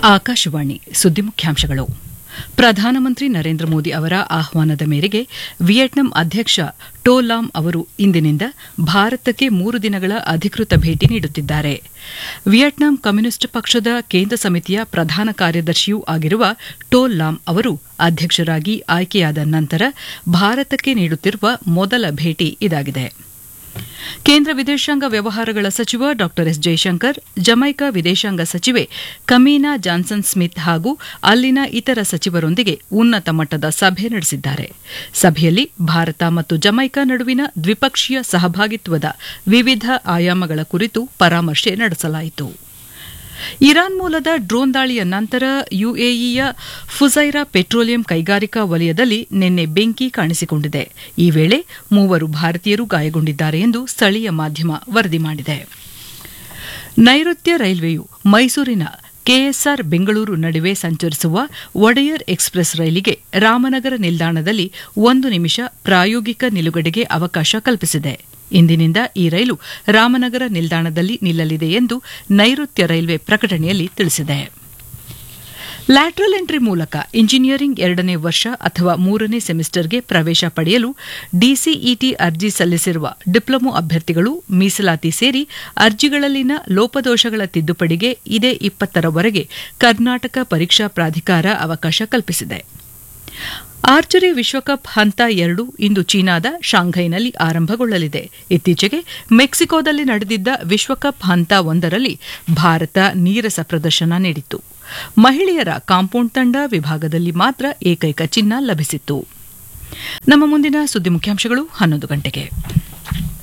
ಆಕಾಶವಾಣಿ ಸುದ್ದಿ ಮುಖ್ಯಾಂಶಗಳು ಪ್ರಧಾನಮಂತ್ರಿ ನರೇಂದ್ರ ಮೋದಿ ಅವರ ಆಹ್ವಾನದ ಮೇರೆಗೆ ವಿಯೆಟ್ನಾಂ ಅಧ್ಯಕ್ಷ ಟೋ ಲಾಮ್ ಅವರು ಇಂದಿನಿಂದ ಭಾರತಕ್ಕೆ ಮೂರು ದಿನಗಳ ಅಧಿಕೃತ ಭೇಟಿ ನೀಡುತ್ತಿದ್ದಾರೆ ವಿಯೆಟ್ನಾಂ ಕಮ್ಯುನಿಸ್ಟ್ ಪಕ್ಷದ ಕೇಂದ್ರ ಸಮಿತಿಯ ಪ್ರಧಾನ ಕಾರ್ಯದರ್ಶಿಯೂ ಆಗಿರುವ ಟೋ ಲಾಮ್ ಅವರು ಅಧ್ಯಕ್ಷರಾಗಿ ಆಯ್ಕೆಯಾದ ನಂತರ ಭಾರತಕ್ಕೆ ನೀಡುತ್ತಿರುವ ಮೊದಲ ಭೇಟಿ ಇದಾಗಿದೆ ಕೇಂದ್ರ ವಿದೇಶಾಂಗ ವ್ಯವಹಾರಗಳ ಸಚಿವ ಡಾ ಎಸ್ ಜೈಶಂಕರ್ ಜಮೈಕಾ ವಿದೇಶಾಂಗ ಸಚಿವೆ ಕಮೀನಾ ಜಾನ್ಸನ್ ಸ್ಮಿತ್ ಹಾಗೂ ಅಲ್ಲಿನ ಇತರ ಸಚಿವರೊಂದಿಗೆ ಉನ್ನತ ಮಟ್ಟದ ಸಭೆ ನಡೆಸಿದ್ದಾರೆ ಸಭೆಯಲ್ಲಿ ಭಾರತ ಮತ್ತು ಜಮೈಕಾ ನಡುವಿನ ದ್ವಿಪಕ್ಷೀಯ ಸಹಭಾಗಿತ್ವದ ವಿವಿಧ ಆಯಾಮಗಳ ಕುರಿತು ಪರಾಮರ್ಶೆ ನಡೆಸಲಾಯಿತು ಇರಾನ್ ಮೂಲದ ಡ್ರೋನ್ ದಾಳಿಯ ನಂತರ ಯುಎಇಯ ಫುಜೈರಾ ಪೆಟ್ರೋಲಿಯಂ ಕೈಗಾರಿಕಾ ವಲಯದಲ್ಲಿ ನಿನ್ನೆ ಬೆಂಕಿ ಕಾಣಿಸಿಕೊಂಡಿದೆ ಈ ವೇಳೆ ಮೂವರು ಭಾರತೀಯರು ಗಾಯಗೊಂಡಿದ್ದಾರೆ ಎಂದು ಸ್ಥಳೀಯ ಮಾಧ್ಯಮ ವರದಿ ಮಾಡಿದೆ ನೈಋತ್ಯ ರೈಲ್ವೆಯು ಮೈಸೂರಿನ ಕೆಎಸ್ಆರ್ ಬೆಂಗಳೂರು ನಡುವೆ ಸಂಚರಿಸುವ ಒಡೆಯರ್ ಎಕ್ಸ್ಪ್ರೆಸ್ ರೈಲಿಗೆ ರಾಮನಗರ ನಿಲ್ದಾಣದಲ್ಲಿ ಒಂದು ನಿಮಿಷ ಪ್ರಾಯೋಗಿಕ ನಿಲುಗಡೆಗೆ ಅವಕಾಶ ಕಲ್ಪಿಸಿದೆ ಇಂದಿನಿಂದ ಈ ರೈಲು ರಾಮನಗರ ನಿಲ್ದಾಣದಲ್ಲಿ ನಿಲ್ಲಲಿದೆ ಎಂದು ನೈಋತ್ಯ ರೈಲ್ವೆ ಪ್ರಕಟಣೆಯಲ್ಲಿ ತಿಳಿಸಿದೆ ಲ್ಯಾಟ್ರಲ್ ಎಂಟ್ರಿ ಮೂಲಕ ಇಂಜಿನಿಯರಿಂಗ್ ಎರಡನೇ ವರ್ಷ ಅಥವಾ ಮೂರನೇ ಸೆಮಿಸ್ಟರ್ಗೆ ಪ್ರವೇಶ ಪಡೆಯಲು ಡಿಸಿಇಟಿ ಅರ್ಜಿ ಸಲ್ಲಿಸಿರುವ ಡಿಪ್ಲೊಮೊ ಅಭ್ಯರ್ಥಿಗಳು ಮೀಸಲಾತಿ ಸೇರಿ ಅರ್ಜಿಗಳಲ್ಲಿನ ಲೋಪದೋಷಗಳ ತಿದ್ದುಪಡಿಗೆ ಇದೇ ಇಪ್ಪತ್ತರವರೆಗೆ ಕರ್ನಾಟಕ ಪರೀಕ್ಷಾ ಪ್ರಾಧಿಕಾರ ಅವಕಾಶ ಕಲ್ಪಿಸಿದೆ ಆರ್ಚರಿ ವಿಶ್ವಕಪ್ ಹಂತ ಎರಡು ಇಂದು ಚೀನಾದ ಶಾಂಘೈನಲ್ಲಿ ಆರಂಭಗೊಳ್ಳಲಿದೆ ಇತ್ತೀಚೆಗೆ ಮೆಕ್ಸಿಕೋದಲ್ಲಿ ನಡೆದಿದ್ದ ವಿಶ್ವಕಪ್ ಹಂತ ಒಂದರಲ್ಲಿ ಭಾರತ ನೀರಸ ಪ್ರದರ್ಶನ ನೀಡಿತ್ತು ಮಹಿಳೆಯರ ಕಾಂಪೌಂಡ್ ತಂಡ ವಿಭಾಗದಲ್ಲಿ ಮಾತ್ರ ಏಕೈಕ ಚಿನ್ನ ಲಭಿಸಿತ್ತು ನಮ್ಮ ಮುಂದಿನ ಸುದ್ದಿ ಮುಖ್ಯಾಂಶಗಳು ಹನ್ನೊಂದು ಗಂಟೆಗೆ